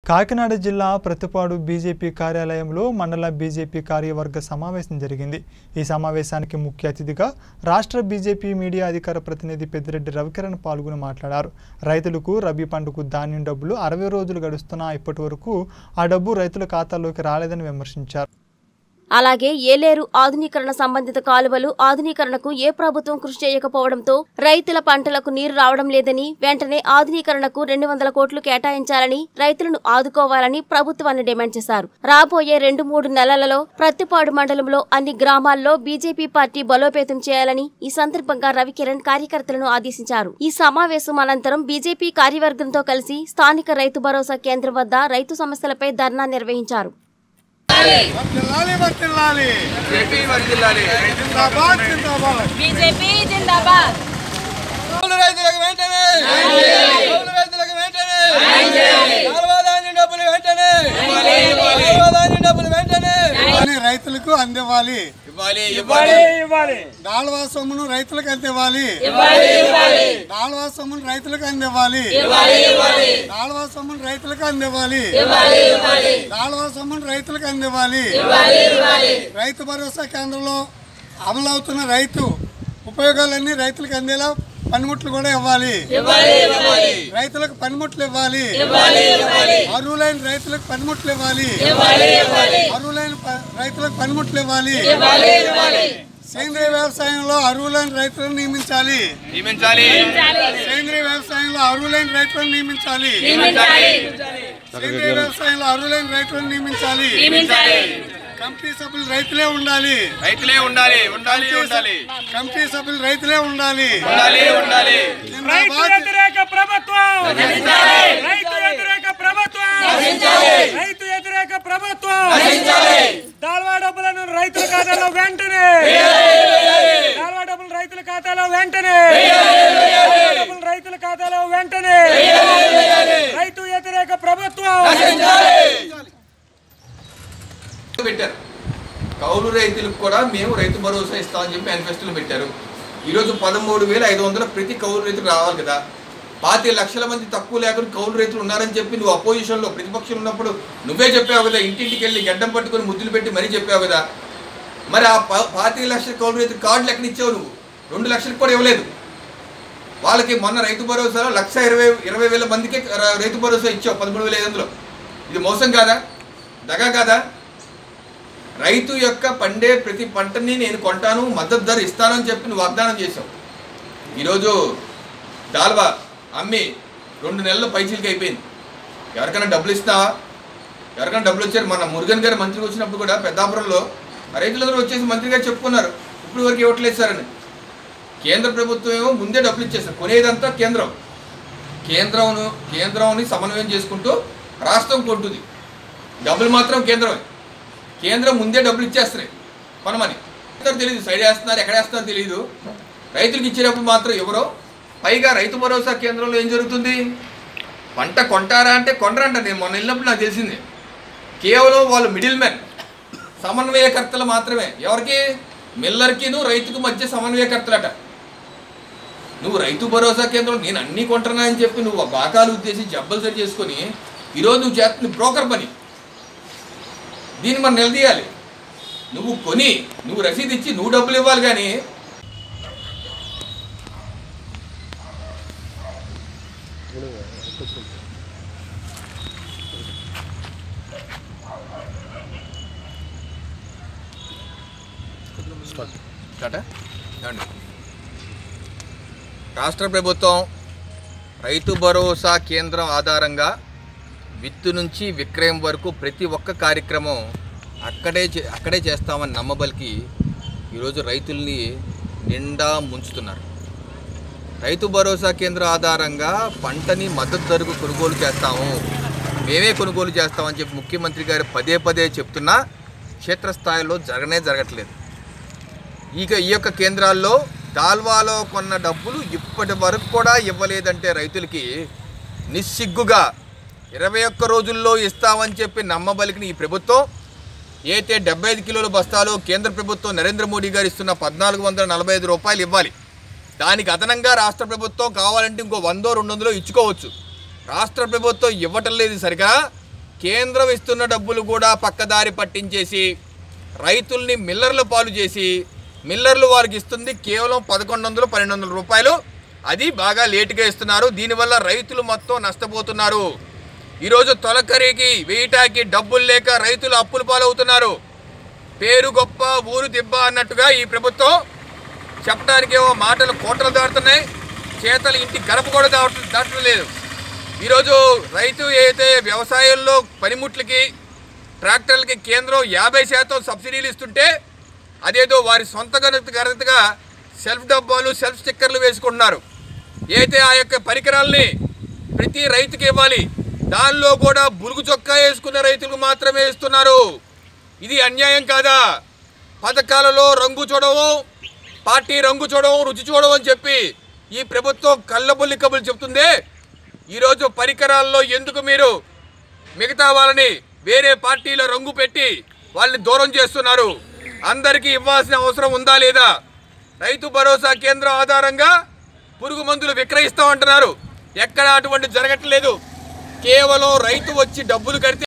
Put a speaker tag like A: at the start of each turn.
A: కాకినాడ జిల్లా ప్రతిపాడు బీజేపీ కార్యాలయంలో మండల బీజేపీ కార్యవర్గ సమావేశం జరిగింది ఈ సమావేశానికి ముఖ్య అతిథిగా రాష్ట్ర బీజేపీ మీడియా అధికార ప్రతినిధి పెద్దిరెడ్డి రవికిరణ్ పాల్గొని మాట్లాడారు రైతులకు రబీ పంటకు ధాన్యం డబ్బులు అరవై రోజులు గడుస్తున్నా ఇప్పటి వరకు ఆ డబ్బు రైతుల ఖాతాల్లోకి రాలేదని విమర్శించారు
B: అలాగే ఏలేరు ఆధునీకరణ సంబంధిత కాలువలు ఆధునీకరణకు ఏ ప్రభుత్వం కృషి చేయకపోవడంతో రైతుల పంటలకు నీరు రావడం లేదని వెంటనే ఆధునీకరణకు రెండు వందల కోట్లు కేటాయించాలని రైతులను ఆదుకోవాలని ప్రభుత్వాన్ని డిమాండ్ చేశారు రాబోయే రెండు మూడు నెలలలో ప్రత్తిపాడు మండలంలో అన్ని గ్రామాల్లో బీజేపీ పార్టీ బలోపేతం చేయాలని ఈ సందర్భంగా రవికిరణ్ కార్యకర్తలను ఆదేశించారు ఈ సమావేశం అనంతరం బీజేపీ కార్యవర్గంతో కలిసి స్థానిక రైతు భరోసా కేంద్రం వద్ద రైతు సమస్యలపై ధర్నా నిర్వహించారు
C: వర్ధిల్లాలి వర్ధిల్లాలి
D: చెప్పి వర్దిల్లాలి
C: జిందాబాద్ జిందాబాద్
E: బీజేపీ జిందాబాద్
D: కౌలు రైతులకు వెంటనే కౌలు రైతులకు వెంటనే సర్వధాన్యం డబ్బులు వెంటనే సర్వధాన్యం డబ్బులు వెంటనే
C: అని రైతులకు అందివ్వాలి
D: ఇవ్వాలి ఇవ్వాలి
C: దాళవా సొమ్మును రైతులకు అందివ్వాలి దాళవా సొమ్మును రైతులకు అందివ్వాలి దాళవా సొమ్మును రైతులకు అందివ్వాలి దాళవా సొమ్మును రైతులకు అందివ్వాలి రైతు భరోసా కేంద్రంలో అమలవుతున్న రైతు ఉపయోగాలన్నీ రైతులకు అందేలా పనిముట్లు కూడా ఇవ్వాలి రైతులకు పనిముట్లు ఇవ్వాలి అర్హులైన రైతులకు పనిముట్లు ఇవ్వాలి అర్హులైన ప- రైతులకు పనిముట్లు ఇవ్వాలి సేంద్రియ వ్యవసాయంలో అర్హులైన రైతులను నియమించాలి
D: నియమించాలి
C: సేంద్రియ వ్యవసాయంలో అర్హులైన రైతులను నియమించాలి సేంద్రియ వ్యవసాయంలో అర్హులైన రైతులను నియమించాలి కమిటీ సభ్యులు రైతులే ఉండాలి
D: రైతులే ఉండాలి ఉండాలి ఉండాలి
C: కమిటీ సభ్యులు రైతులే ఉండాలి
D: ఉండాలి ఉండాలి
F: రైతు
C: జిందాబాద్
F: వ్యతిరేక ప్రభుత్వం రైతు వ్యతిరేక ప్రభుత్వం రైతు వ్యతిరేక ప్రభుత్వం దాల్వా డబ్బులను రైతుల ఖాతాలో వెంటనే దాల్వా డబ్బులు రైతుల ఖాతాలో వెంటనే దాల్వా డబ్బులు రైతుల ఖాతాలో వెంటనే రైతు వ్యతిరేక ప్రభుత్వం
D: పెట్టారు కౌలు రైతులకు కూడా మేము రైతు భరోసా ఇస్తామని చెప్పి మేనిఫెస్టోలో పెట్టారు ఈరోజు పదమూడు వేల ఐదు వందల ప్రతి కౌలు రైతులు రావాలి కదా పాతి లక్షల మంది తక్కువ లేకుండా కౌలు రైతులు ఉన్నారని చెప్పి నువ్వు అపోజిషన్లో ప్రతిపక్షం ఉన్నప్పుడు నువ్వే చెప్పావు కదా ఇంటింటికి వెళ్ళి గడ్డం పట్టుకొని ముద్దులు పెట్టి మరీ చెప్పావు కదా మరి ఆ పా- పాతిక లక్షల కౌలు రైతు కార్డులు ఎక్కడ ఇచ్చావు నువ్వు రెండు లక్షలకు కూడా ఇవ్వలేదు వాళ్ళకి మొన్న రైతు భరోసాలో లక్ష ఇరవై ఇరవై వేల మందికి ర- రైతు భరోసా ఇచ్చావు పదమూడు వేల ఐదు వందలు ఇది మోసం కాదా దగా కాదా రైతు యొక్క పండే ప్రతి పంటని నేను కొంటాను మద్దతు ధర ఇస్తానని చెప్పి నువ్వు వాగ్దానం చేశావు ఈరోజు దాల్వా అమ్మి రెండు నెలల పైచీలకి అయిపోయింది ఎవరికైనా డబ్బులు ఇస్తావా ఎవరికైనా డబ్బులు వచ్చారు మన మురుగన్ గారు మంత్రికి వచ్చినప్పుడు కూడా పెద్దాపురంలో ఆ రైతులందరూ వచ్చేసి మంత్రి గారు చెప్పుకున్నారు ఇప్పుడు వరకు ఇవ్వట్లేదు సార్ అని కేంద్ర ప్రభుత్వం ఏమో ముందే డబ్బులు ఇచ్చేస్తారు కొనేదంతా కేంద్రం కేంద్రంను కేంద్రంని సమన్వయం చేసుకుంటూ రాష్ట్రం కొంటుంది డబ్బులు మాత్రం కేంద్రమే కేంద్రం ముందే డబ్బులు ఇచ్చేస్తున్నాయి కొనమని ఇస్తారు తెలియదు సైడ్ వేస్తున్నారు ఎక్కడ వేస్తున్నారో తెలియదు రైతులకు ఇచ్చేటప్పుడు మాత్రం ఎవరో పైగా రైతు భరోసా కేంద్రంలో ఏం జరుగుతుంది పంట కొంటారా అంటే కొనరంట నేను మొన్న వెళ్ళినప్పుడు నాకు తెలిసింది కేవలం వాళ్ళు మిడిల్ మ్యాన్ సమన్వయకర్తలు మాత్రమే ఎవరికి మిల్లర్కిను రైతుకు మధ్య సమన్వయకర్తలట నువ్వు రైతు భరోసా కేంద్రం నేను అన్నీ కొంటున్నా అని చెప్పి నువ్వు బాకాలు ఉద్దేశి జబ్బలు సరి చేసుకొని ఈరోజు నువ్వు చేస్తుంది బ్రోకర్ పని దీన్ని మనం నిలదీయాలి నువ్వు కొని నువ్వు రసీదు ఇచ్చి నువ్వు డబ్బులు ఇవ్వాలి కానీ టాటా? ఏమండి? రాష్ట్ర ప్రభుత్వం రైతు భరోసా కేంద్రం ఆధారంగా విత్తు నుంచి విక్రయం వరకు ప్రతి ఒక్క కార్యక్రమం అక్కడే చే- అక్కడే చేస్తామని నమ్మబలికి ఈరోజు రైతుల్ని నిండా ముంచుతున్నారు రైతు భరోసా కేంద్రం ఆధారంగా పంటని మద్దతు ధరకు కొనుగోలు చేస్తాము మేమే కొనుగోలు చేస్తామని చెప్పి ముఖ్యమంత్రి గారు పదే పదే చెప్తున్నా క్షేత్రస్థాయిలో జరగనే జరగట్లేదు ఇక ఈ యొక్క కేంద్రాల్లో దాల్వాలో కొన్న డబ్బులు ఇప్పటి వరకు కూడా ఇవ్వలేదంటే రైతులకి నిస్సిగ్గుగా ఇరవై ఒక్క రోజుల్లో ఇస్తామని చెప్పి నమ్మబలికిన ఈ ప్రభుత్వం అయితే డెబ్బై ఐదు కిలోల బస్తాలు కేంద్ర ప్రభుత్వం నరేంద్ర మోడీ గారు ఇస్తున్న పద్నాలుగు వందల నలభై ఐదు రూపాయలు ఇవ్వాలి దానికి అదనంగా రాష్ట్ర ప్రభుత్వం కావాలంటే ఇంకో వందో రెండు వందలో ఇచ్చుకోవచ్చు రాష్ట్ర ప్రభుత్వం ఇవ్వటం లేదు సరిగా కేంద్రం ఇస్తున్న డబ్బులు కూడా పక్కదారి పట్టించేసి రైతుల్ని మిల్లర్ల పాలు చేసి మిల్లర్లు వారికి ఇస్తుంది కేవలం పదకొండు వందలు పన్నెండు వందల రూపాయలు అది బాగా లేటుగా ఇస్తున్నారు దీనివల్ల రైతులు మొత్తం నష్టపోతున్నారు ఈరోజు తొలకరికి వేయటానికి డబ్బులు లేక రైతులు అప్పుల పాలవుతున్నారు పేరు గొప్ప ఊరు దిబ్బ అన్నట్టుగా ఈ ప్రభుత్వం చెప్పడానికి ఏవో మాటలు కోటలు దాటుతున్నాయి చేతలు ఇంటి గడప కూడా దాట దాటడం లేదు ఈరోజు రైతు ఏదైతే వ్యవసాయంలో పనిముట్లకి ట్రాక్టర్లకి కేంద్రం యాభై శాతం సబ్సిడీలు ఇస్తుంటే అదేదో వారి సొంత గణిత గణితగా సెల్ఫ్ డబ్బాలు సెల్ఫ్ స్టిక్కర్లు వేసుకుంటున్నారు అయితే ఆ యొక్క పరికరాల్ని ప్రతి రైతుకి ఇవ్వాలి దానిలో కూడా బులుగు చొక్కా వేసుకున్న రైతులకు మాత్రమే ఇస్తున్నారు ఇది అన్యాయం కాదా పథకాలలో రంగు చూడడం పార్టీ రంగు చూడడం రుచి చూడడం అని చెప్పి ఈ ప్రభుత్వం కళ్ళబుల్లి కబులు చెప్తుంది ఈరోజు పరికరాల్లో ఎందుకు మీరు మిగతా వాళ్ళని వేరే పార్టీలో రంగు పెట్టి వాళ్ళని దూరం చేస్తున్నారు అందరికీ ఇవ్వాల్సిన అవసరం ఉందా లేదా రైతు భరోసా కేంద్రం ఆధారంగా పురుగు మందులు విక్రయిస్తామంటున్నారు ఎక్కడ అటువంటి జరగట్లేదు కేవలం రైతు వచ్చి డబ్బులు కడితే